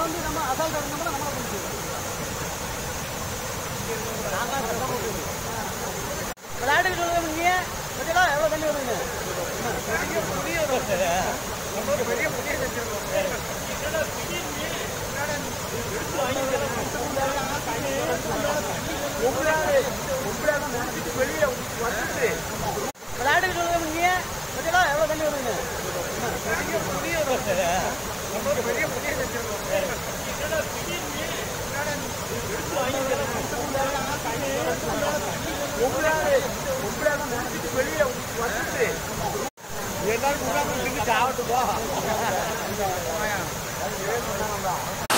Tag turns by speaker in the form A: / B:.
A: வந்து நம்ம அசால்ட் இருந்தோம்னா நம்மளை பிடிச்சிடும் விளையாட்டுக்கு சொல்லுங்க நீங்க பார்த்தீங்களா எவ்வளோ தண்ணி வருதுங்க விளையாட்டுக்கு சொல்லுங்க நீங்க பார்த்தீங்களா எவ்வளோ தண்ணி வருதுங்க
B: எல்லாரும் முன்னாடி சாப்பிட்டு போ